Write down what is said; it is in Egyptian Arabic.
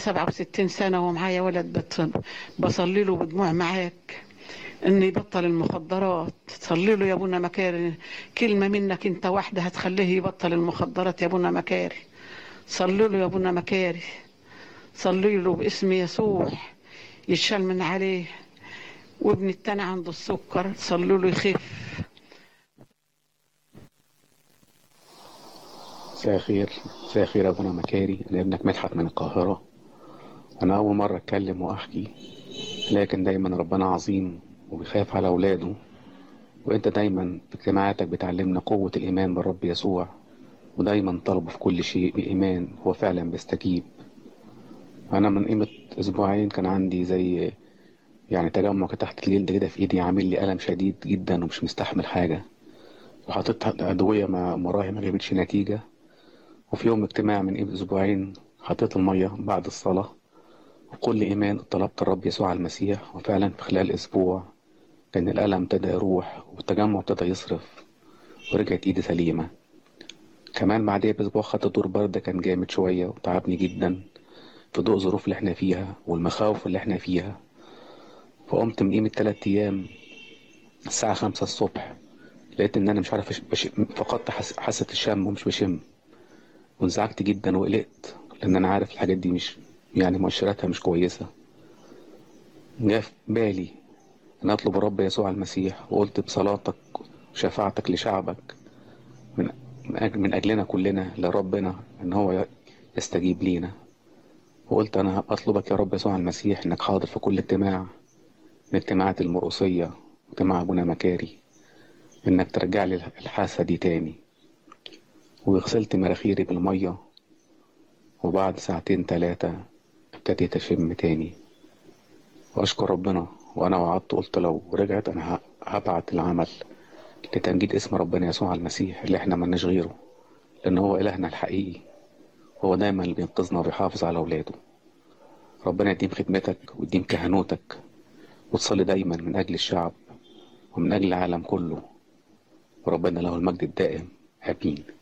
67 سنة ومعايا ولد بت- بصلي له بدموع معاك ان يبطل المخدرات صلي له يا ابونا مكاري كلمة منك انت واحدة هتخليه يبطل المخدرات يا ابونا مكاري صلي له يا ابونا مكاري صلي له باسم يسوع يتشال من عليه وابن التاني عنده السكر صلوا له يخف مساء الخير مساء الخير يا ابونا مكاري انا ابنك مدحت من القاهرة انا اول مرة اتكلم واحكي لكن دايما ربنا عظيم وبيخاف على اولاده وانت دايما في اجتماعاتك بتعلمنا قوة الايمان بالرب يسوع ودايما طلبه في كل شيء بإيمان هو فعلا بيستجيب أنا من قيمة أسبوعين كان عندي زي يعني تجمع كده تحت الجلد كده في إيدي عامل لي ألم شديد جدا ومش مستحمل حاجة وحطيت أدوية مع مراهم ما جابتش نتيجة وفي يوم اجتماع من قيمة أسبوعين حطيت المية بعد الصلاة وكل إيمان طلبت الرب يسوع المسيح وفعلا في خلال أسبوع كان الألم ابتدى يروح والتجمع ابتدى يصرف ورجعت إيدي سليمة كمان بعديها بأسبوع خدت دور برد كان جامد شوية وتعبني جدا في ضوء الظروف اللي احنا فيها والمخاوف اللي احنا فيها فقمت من قيمة تلات أيام الساعة خمسة الصبح لقيت إن أنا مش عارف أش- بش... فقدت حس... حاسة الشم ومش بشم وانزعجت جدا وقلقت لأن أنا عارف الحاجات دي مش يعني مؤشراتها مش كويسة جه في بالي أن أطلب الرب يسوع المسيح وقلت بصلاتك وشفاعتك لشعبك من من أجل- من أجلنا كلنا لربنا إن هو يستجيب لينا وقلت أنا أطلبك يا رب يسوع المسيح إنك حاضر في كل اجتماع من اجتماعات المرقصية اجتماع أبونا مكاري إنك ترجع لي الحاسة دي تاني وغسلت مراخيري بالمية وبعد ساعتين تلاتة ابتديت أشم تاني وأشكر ربنا وأنا وعدت قلت لو رجعت أنا ه- هبعت العمل لتمجيد اسم ربنا يسوع المسيح اللي احنا ملناش غيره لأن هو إلهنا الحقيقي هو دايما اللي بينقذنا وبيحافظ على أولاده ربنا يديم خدمتك ويديم كهنوتك وتصلي دايما من أجل الشعب ومن أجل العالم كله وربنا له المجد الدائم آمين